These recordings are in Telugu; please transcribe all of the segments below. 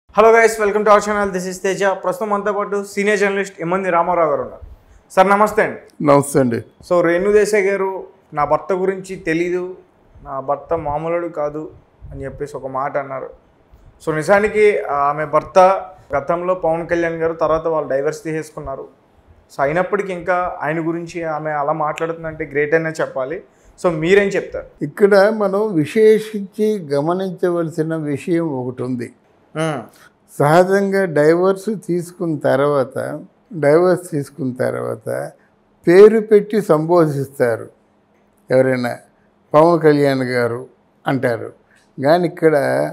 Hello guys welcome to our channel this is Teja ప్రస్తుతం మనతో పాటు సీనియర్ జర్నలిస్ట్ ఎమ్మంది రామారావు గారు ఉన్నారు సార్ నమస్తే అండి నమస్తే అండి సో రేణు దేశాయ్ గారు నా భర్త గురించి తెలీదు నా భర్త మామూలుడు కాదు అని చెప్పేసి ఒక మాట అన్నారు సో నిజానికి ఆమె భర్త గతంలో పవన్ కళ్యాణ్ గారు తర్వాత వాళ్ళు డైవర్స్ తీసేసుకున్నారు సో అయినప్పటికీ ఇంకా ఆయన గురించి ఆమె అలా మాట్లాడుతుందంటే గ్రేట్ అనే చెప్పాలి సో మీరేం చెప్తారు ఇక్కడ మనం విశేషించి గమనించవలసిన విషయం ఒకటి ఉంది మ్మ్. సహజంగా డైవర్స్ తీసుకున్న తర్వాత డైవర్స్ తీసుకున్న తర్వాత పేరు పెట్టి సంబోధిస్తారు ఎవరైనా పవన్ కళ్యాణ్ గారు అంటారు కానీ ఇక్కడ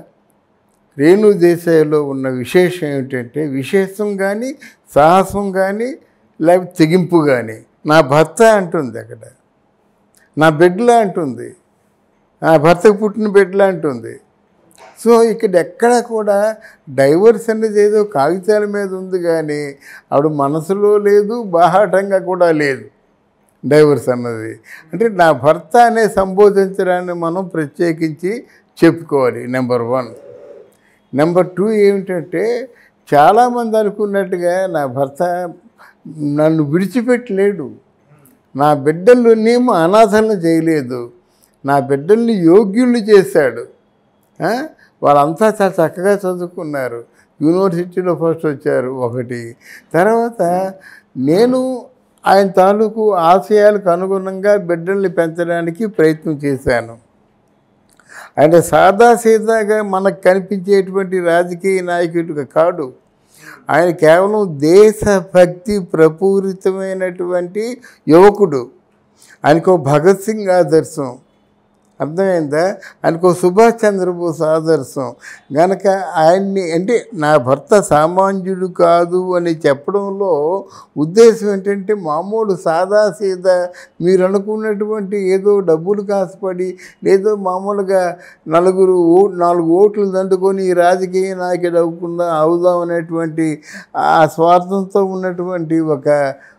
రేణు దేశాయలో ఉన్న విశేషం ఏమిటంటే విశేషం కానీ సాహసం కానీ లేకపోతే తెగింపు కానీ నా భర్త అంటుంది అక్కడ నా బిడ్డలా అంటుంది నా భర్తకు పుట్టిన బిడ్డలా అంటుంది సో ఇక్కడ ఎక్కడ కూడా డైవర్స్ అనేది ఏదో కాగితాల మీద ఉంది కానీ ఆవిడ మనసులో లేదు బాహాటంగా కూడా లేదు డైవర్స్ అన్నది అంటే నా భర్త అనే సంబోధించడాన్ని మనం ప్రత్యేకించి చెప్పుకోవాలి నెంబర్ వన్ నెంబర్ టూ ఏమిటంటే చాలామంది అనుకున్నట్టుగా నా భర్త నన్ను విడిచిపెట్టలేడు నా బిడ్డలనేమో అనాథలను చేయలేదు నా బిడ్డల్ని యోగ్యుల్ని చేశాడు ఆ? వాళ్ళంతా చాలా చక్కగా చదువుకున్నారు యూనివర్సిటీలో ఫస్ట్ వచ్చారు ఒకటి తర్వాత నేను ఆయన తాలూకు ఆశయాలకు అనుగుణంగా బిడ్డల్ని పెంచడానికి ప్రయత్నం చేశాను ఆయన సాదాసీదాగా మనకు కనిపించేటువంటి రాజకీయ నాయకుడిగా కాడు ఆయన కేవలం దేశభక్తి ప్రపూరితమైనటువంటి యువకుడు ఆయనకు భగత్ సింగ్ ఆదర్శం అర్థమైందా ఆయనకు సుభాష్ చంద్రబోస్ ఆదర్శం గనక ఆయన్ని అంటే నా భర్త సామాన్యుడు కాదు అని చెప్పడంలో ఉద్దేశం ఏంటంటే మామూలు సాదాసీదా మీరు అనుకున్నటువంటి ఏదో డబ్బులు కాసుపడి లేదో మామూలుగా నలుగురు ఓ నాలుగు ఓట్లు దండుకొని ఈ రాజకీయ నాయకుడు అవ్వకుండా అవుదాం అనేటువంటి ఆ స్వార్థంతో ఉన్నటువంటి ఒక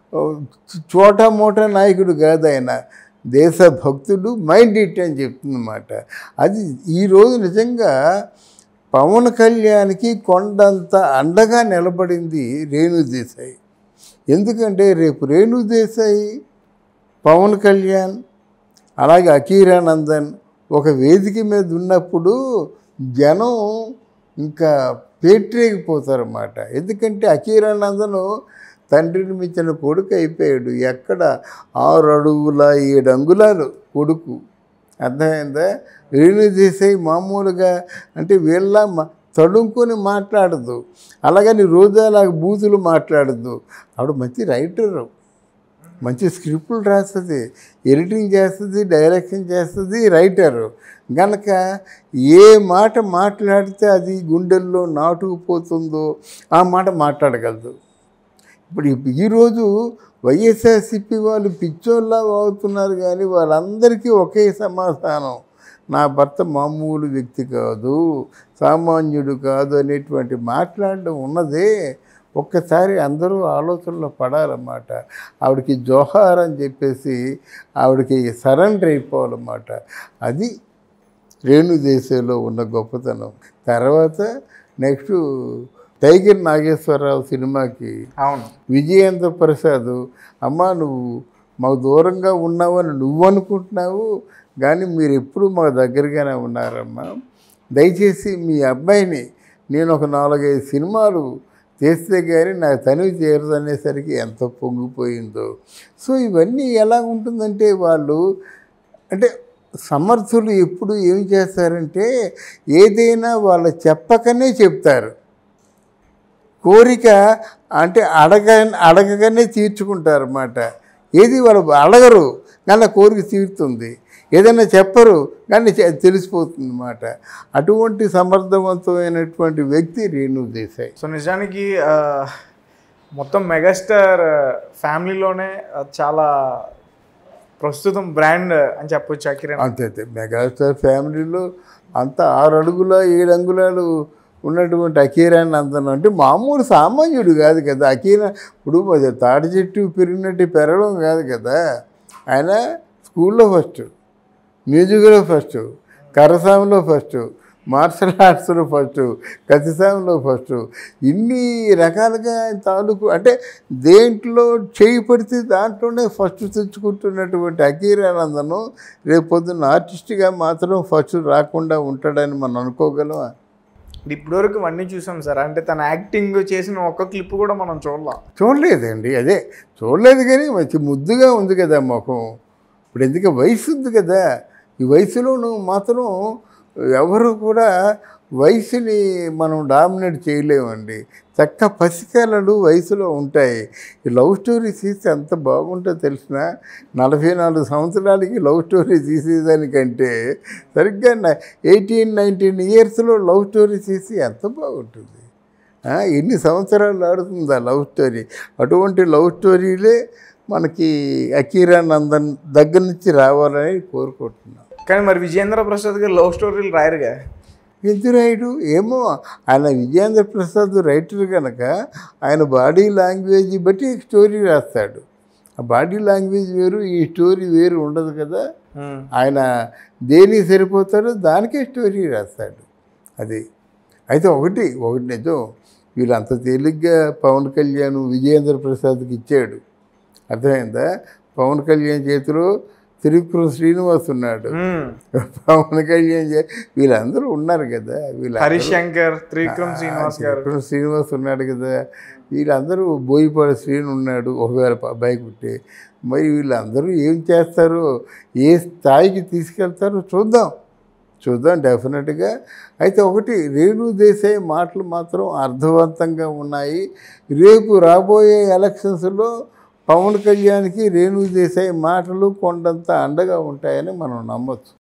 చోటా మోటా నాయకుడు కాదు ఆయన దేశభక్తుడు మైండ్ ఇట్ అని చెప్తుందన్నమాట అది ఈరోజు నిజంగా పవన్ కళ్యాణ్కి కొండంత అండగా నిలబడింది రేణు దేశాయి ఎందుకంటే రేపు రేణు దేశాయి పవన్ కళ్యాణ్ అలాగే అకీరానందన్ ఒక వేదిక మీద ఉన్నప్పుడు జనం ఇంకా పేట్రేగిపోతారన్నమాట ఎందుకంటే అకీరానందను తండ్రిని మించిన కొడుకు అయిపోయాడు ఎక్కడ ఆరు అడుగుల ఏడు అంగుళాలు కొడుకు అర్థమైందా రేణు చేసే మామూలుగా అంటే వీళ్ళ మ- తడుముకొని మాట్లాడదు అలాగని రోజాలాగా బూతులు మాట్లాడదు ఆవిడ మంచి రైటరు మంచి స్క్రిప్టులు రాస్తుంది ఎడిటింగ్ చేస్తుంది డైరెక్షన్ చేస్తుంది రైటరు గనక ఏ మాట మాట్లాడితే అది గుండెల్లో నాటుకుపోతుందో ఆ మాట మాట్లాడగలదు ఇప్పుడు ఇప్- ఈరోజు వైఎస్ఆర్సిపి వాళ్ళు పిచ్చోళ్ళ అవుతున్నారు కానీ వాళ్ళందరికీ ఒకే సమాధానం నా భర్త మామూలు వ్యక్తి కాదు సామాన్యుడు కాదు అనేటువంటి మాట్లాడడం ఉన్నదే ఒక్కసారి అందరూ ఆలోచనలో పడాలన్నమాట ఆవిడకి జోహార్ అని చెప్పేసి ఆవిడకి సరెండర్ అయిపోవాలన్నమాట అది రేణు దేశంలో ఉన్న గొప్పతనం తర్వాత నెక్స్ట్ టైగర్ నాగేశ్వరరావు సినిమాకి అవును విజయేంద్ర ప్రసాద్ అమ్మ నువ్వు మాకు దూరంగా ఉన్నావని నువ్వు అనుకుంటున్నావు కానీ మీరు ఎప్పుడు మా దగ్గరగానే ఉన్నారమ్మా దయచేసి మీ అబ్బాయిని నేను ఒక నాలుగైదు సినిమాలు చేస్తే కానీ నాకు తనివి చేరదు అనేసరికి ఎంత పొంగిపోయిందో సో ఇవన్నీ ఎలా ఉంటుందంటే వాళ్ళు అంటే సమర్థులు ఎప్పుడు ఏం చేస్తారంటే ఏదైనా వాళ్ళు చెప్పకనే చెప్తారు కోరిక అంటే అడగ అడగగానే తీర్చుకుంటారన్నమాట ఏది వాళ్ళు అడగరు కానీ ఆ కోరిక తీరుతుంది ఏదైనా చెప్పరు కానీ చె- తెలిసిపోతుంది అన్నమాట అటువంటి సమర్థవంతమైనటువంటి వ్యక్తి రేణు దేశాయ్ సో నిజానికి ఆ, మొత్తం మెగాస్టార్ ఫ్యామిలీలోనే ఆ, చాలా ప్రస్తుతం బ్రాండ్ అని చెప్పొచ్చు అకిరణ్ అంతే అంతే మెగాస్టార్ ఫ్యామిలీలో అంత ఆరు అడుగుల ఏడు అంగుళాలు ఉన్నటువంటి అకీరాన్ని అందనం అంటే మామూలు సామాన్యుడు కాదు కదా అకీరా ఇప్పుడు మరి తాటి చెట్టు పెరిగినట్టు పెరగడం కాదు కదా ఆయన స్కూల్లో ఫస్ట్ మ్యూజిక్లో ఫస్ట్ కరసాములో ఫస్ట్ మార్షల్ ఆర్ట్స్లో ఫస్ట్ కత్తిసాంలో ఫస్ట్ ఇన్ని రకాలుగా ఆయన తాలూకు అంటే దేంట్లో చేయి పడితే దాంట్లోనే ఫస్ట్ తెచ్చుకుంటున్నటువంటి అకీరానందను రేపు పొద్దున్న ఆర్టిస్ట్గా మాత్రం ఫస్ట్ రాకుండా ఉంటాడని మనం అనుకోగలమా ఇప్పటివరకు ఇవన్నీ చూసాం సార్ అంటే తన యాక్టింగ్ చేసిన ఒక్క క్లిప్ కూడా మనం చూడలా చూడలేదండి అదే చూడలేదు కానీ మంచి ముద్దుగా ఉంది కదా ముఖం ఇప్పుడు ఎందుకు వయసు ఉంది కదా ఈ వయసులో నువ్వు మాత్రం ఎవరు కూడా వయసుని మనం డామినేట్ చేయలేమండి చక్క పసికాలలు వయసులో ఉంటాయి ఈ లవ్ స్టోరీ తీస్తే ఎంత బాగుంటుందో తెలిసిన నలభై నాలుగు సంవత్సరాలకి లవ్ స్టోరీ తీసేదానికంటే సరిగ్గా ఎయిటీన్ నైన్టీన్ ఇయర్స్లో లవ్ స్టోరీ తీసి ఎంత బాగుంటుంది ఆ, ఎన్ని సంవత్సరాలు ఆడుతుంది ఆ లవ్ స్టోరీ అటువంటి లవ్ స్టోరీలే మనకి అకీరా నందన్ దగ్గర నుంచి రావాలని కోరుకుంటున్నాం కానీ మరి విజేంద్ర ప్రసాద్ గారు లవ్ స్టోరీలు రాయరుగా ఎందుకు రాయుడు ఏమో ఆయన విజయేంద్ర ప్రసాద్ రైటర్ కనుక ఆయన బాడీ లాంగ్వేజ్ బట్టి స్టోరీ రాస్తాడు ఆ బాడీ లాంగ్వేజ్ వేరు ఈ స్టోరీ వేరు ఉండదు కదా ఉమ్. ఆయన దేనికి సరిపోతాడో దానికే స్టోరీ రాస్తాడు అది అయితే ఒకటి ఒకటి నిజం వీళ్ళు అంత తేలిగ్గా పవన్ కళ్యాణ్ విజయేంద్ర ప్రసాద్కి ఇచ్చాడు అర్థమైందా పవన్ కళ్యాణ్ చేతిలో త్రిపురం శ్రీనివాస్ ఉన్నాడు ఉమ్. పవన్ కళ్యాణ్ చే- వీళ్ళందరూ ఉన్నారు కదా వీళ్ళ హరీష్ శంకర్ త్రివిక్రమ్ శ్రీనివాస్ గారు త్రిపురం శ్రీనివాస్ ఉన్నాడు కదా వీళ్ళందరూ బోయిపాడు శ్రీను ఉన్నాడు ఒకవేళ అబ్బాయి పుట్టే మరి వీళ్ళందరూ ఏం చేస్తారో ఏ స్థాయికి తీసుకెళ్తారో చూద్దాం చూద్దాం డెఫినెట్గా అయితే ఒకటి రేణు దేశాయ్ మాటలు మాత్రం అర్థవంతంగా ఉన్నాయి రేపు రాబోయే ఎలక్షన్స్లో పవన్ కళ్యాణ్కి రేణు దేశాయ్ మాటలు కొండంత అండగా ఉంటాయని మనం నమ్మొచ్చు